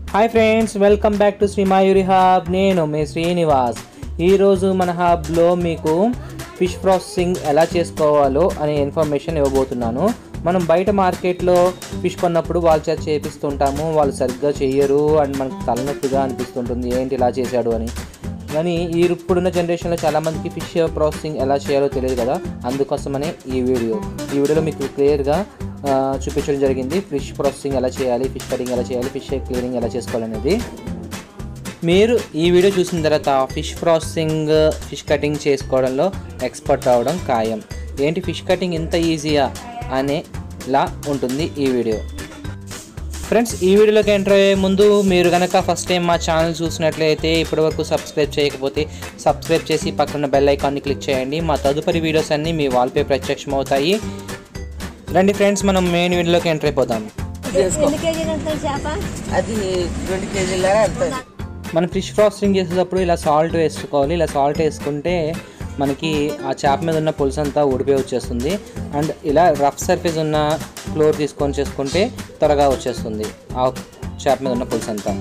Hi friends welcome back to Sri Mayuri hub నేను మీ శ్రీనివాస్ ఈరోజు మన హబ్లో మీకు ఫిష్ ప్రాసెసింగ్ ఎలా చేసుకోవాలో అనే ఇన్ఫర్మేషన్ ఇవ్వబోతున్నాను మనం బయట మార్కెట్లో ఫిష్ కొన్నప్పుడు వాళ్ళ చేత చేపిస్తుంటాము వాళ్ళు సరిగ్గా చెయ్యరు అండ్ మనకు తలనొప్పిగా అనిపిస్తుంటుంది ఏంటి ఇలా చేశాడు అని కానీ ఈ ఇప్పుడున్న జనరేషన్లో చాలామందికి ఫిష్ ప్రాసెసింగ్ ఎలా చేయాలో తెలియదు కదా అందుకోసమనే ఈ వీడియో ఈ వీడియోలో మీకు క్లియర్గా ఆ, చూపించడం జరిగింది ఫిష్ ప్రాసెసింగ్ ఎలా చేయాలి ఫిష్ కటింగ్ ఎలా చేయాలి ఫిష్ క్లీనింగ్ ఎలా చేసుకోవాలనేది మీరు ఈ వీడియో చూసిన తర్వాత ఫిష్ ప్రాసెసింగ్ ఫిష్ కటింగ్ చేసుకోవడంలో ఎక్స్పర్ట్ అవడం ఖాయం ఏంటి ఫిష్ కటింగ్ ఇంత ఈజీయా అనేలా ఉంటుంది ఈ వీడియో ఫ్రెండ్స్ ఈ వీడియోలోకి ఎంటర్ అయ్యే ముందు మీరు కనుక ఫస్ట్ టైం మా ఛానల్ చూసినట్లయితే ఇప్పటివరకు సబ్స్క్రైబ్ చేయకపోతే సబ్స్క్రైబ్ చేసి పక్కన బెల్ ఐకాన్ని క్లిక్ చేయండి మా తదుపరి వీడియోస్ అన్నీ మీ వాల్పే ప్రత్యక్షం అవుతాయి రండి ఫ్రెండ్స్ మనం మెయిన్ వీడియోలోకి ఎంటర్ అయిపోదాం ఎన్ని కేజీలు ఉంటుంది చేప అది ట్వంటీ కేజీల అంత మనం ఫిష్ ప్రాసెసింగ్ చేసేటప్పుడు ఇలా సాల్ట్ వేసుకోవాలి ఇలా సాల్ట్ వేసుకుంటే మనకి ఆ చేప మీద ఉన్న పులుసు అంతా ఊడిపోయి వచ్చేస్తుంది అండ్ ఇలా రఫ్ సర్ఫేస్ ఉన్న ఫ్లోర్ తీసుకొని చేసుకుంటే త్వరగా వచ్చేస్తుంది ఆ చేప మీద ఉన్న పులుసు అంతా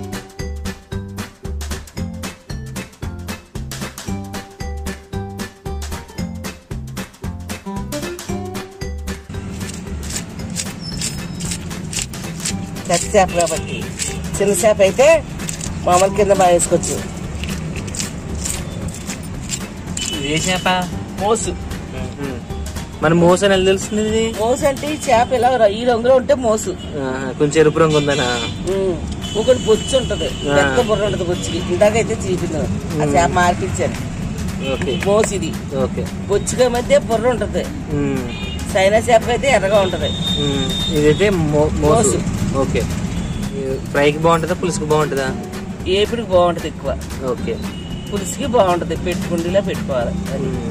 పెద్ద చేప కాబట్టి చిన్న చేప అయితే మామూలు కింద బాగా వేసుకోవచ్చు ఏ చేప మోసు మన మోస అని ఎలా తెలుస్తుంది ఇది మోసు అంటే ఈ చేప ఇలా ర- ఈ రంగులో ఉంటే మోసు ఆహా, కొంచెం ఎరుపు రంగు ఉందనా ఉమ్. ఒకటి బొచ్చు ఉంటది పెద్ద బుర్ర ఉంటది బొచ్చుకి ఇందాకైతే చూపించాను ఆ చేప మార్పించాను ఓకే మోసు ఇది ఓకే బొచ్చుగా మధ్య బుర్ర ఉంటది ఉమ్, చైనా చేప అయితే ఎర్రగా ఉంటది ఉమ్, ఇదైతే మో- మోసు మోసు. ఓకే ఫ్రైకి బాగుంటుందా పులుసుకి బాగుంటుందా ఏపిడికి బాగుంటది ఎక్కువ ఓకే పులుసుకి బాగుంటది పెట్టుకుండీలా పెట్టుకోవాలి అది ఉమ్.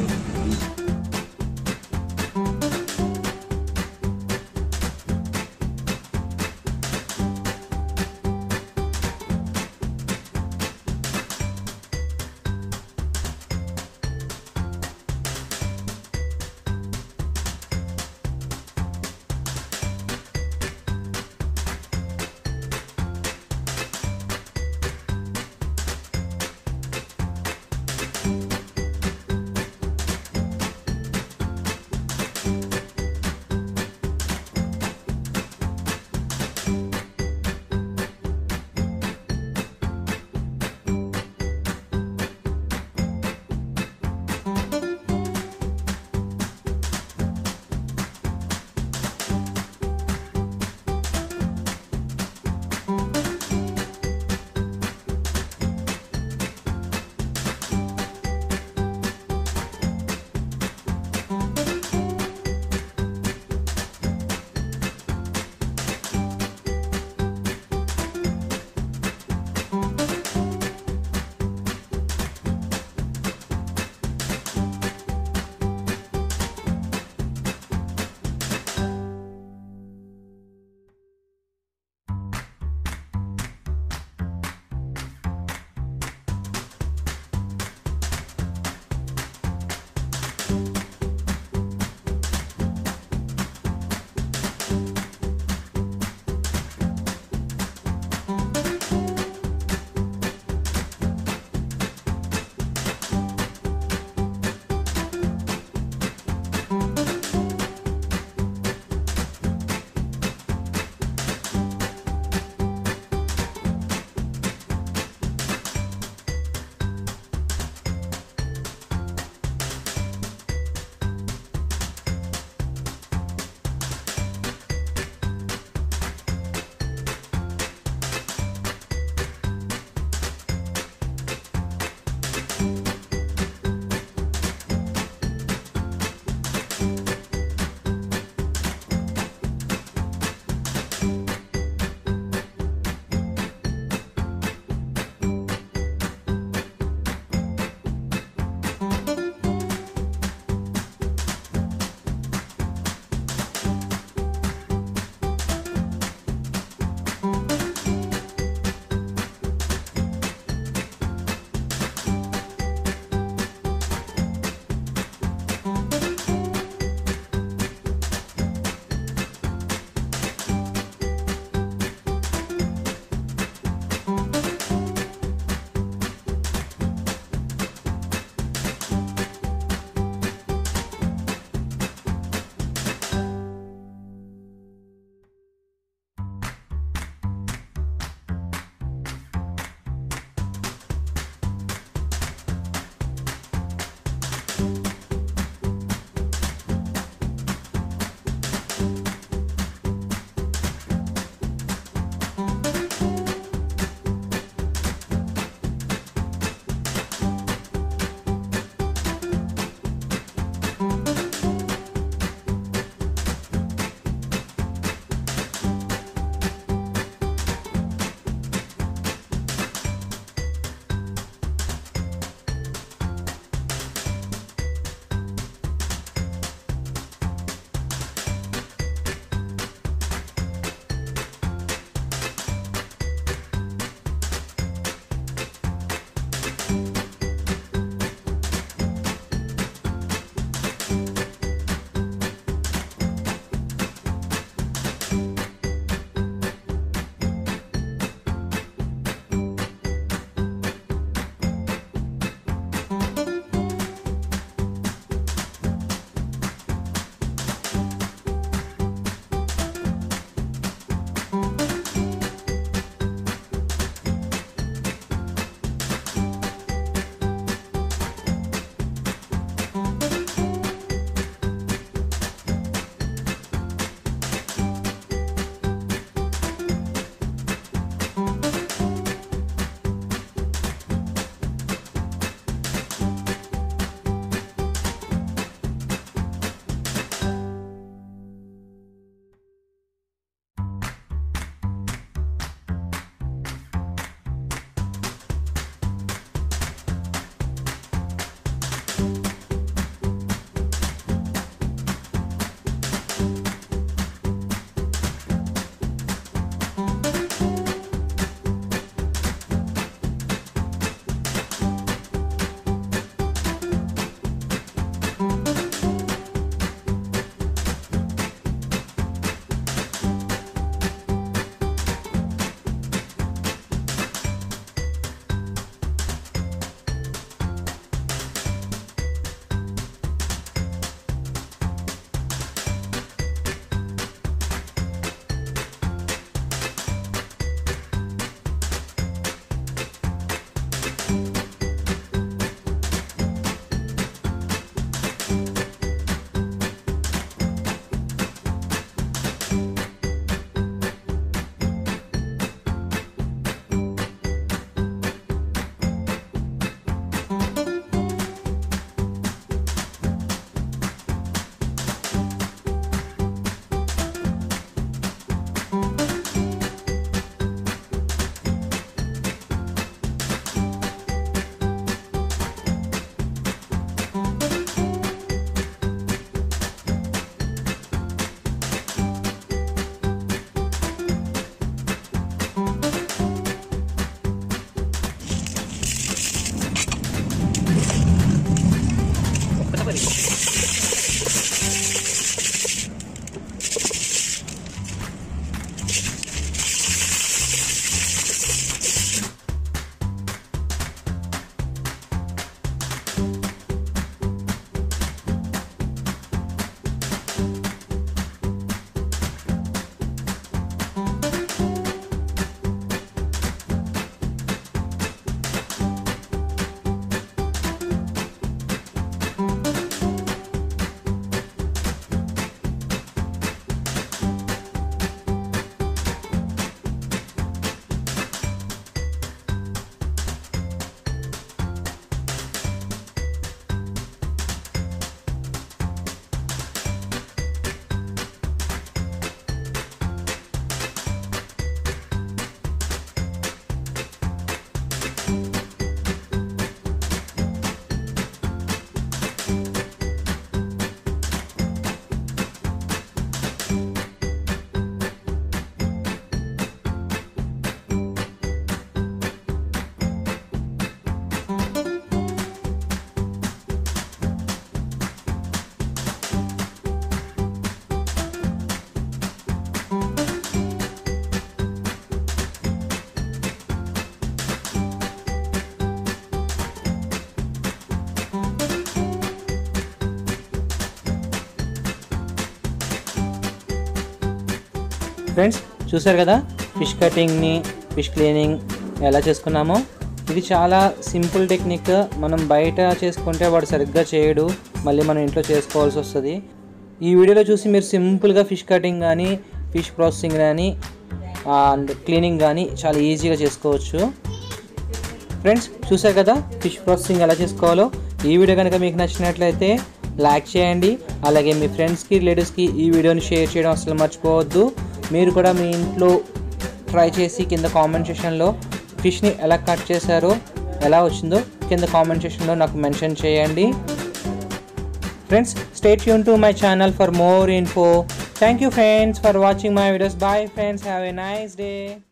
ఫ్రెండ్స్ చూసారు కదా ఫిష్ కటింగ్ని ఫిష్ క్లీనింగ్ ఎలా చేసుకున్నామో ఇది చాలా సింపుల్ టెక్నిక్ మనం బయట చేసుకుంటే వాడు సరిగ్గా చేయడు మళ్ళీ మనం ఇంట్లో చేసుకోవాల్సి వస్తుంది ఈ వీడియోలో చూసి మీరు సింపుల్గా ఫిష్ కటింగ్ కానీ ఫిష్ ప్రాసెసింగ్ కానీ అండ్ క్లీనింగ్ కానీ చాలా ఈజీగా చేసుకోవచ్చు ఫ్రెండ్స్ చూసారు కదా ఫిష్ ప్రాసెసింగ్ ఎలా చేసుకోవాలో ఈ వీడియో కనుక మీకు నచ్చినట్లయితే లైక్ చేయండి అలాగే మీ ఫ్రెండ్స్కి రిలేటివ్స్కి ఈ వీడియోని షేర్ చేయడం అసలు మర్చిపోవద్దు మీరు కూడా మీ ఇంట్లో ట్రై చేసి కింద కామెంట్ సెషన్లో ఫిష్ని ఎలా కట్ చేశారో ఎలా వచ్చిందో కింద కామెంట్ సెషన్లో నాకు మెన్షన్ చేయండి friends stay tune to my channel for more info thank you friends for watching my videos bye friends have a nice day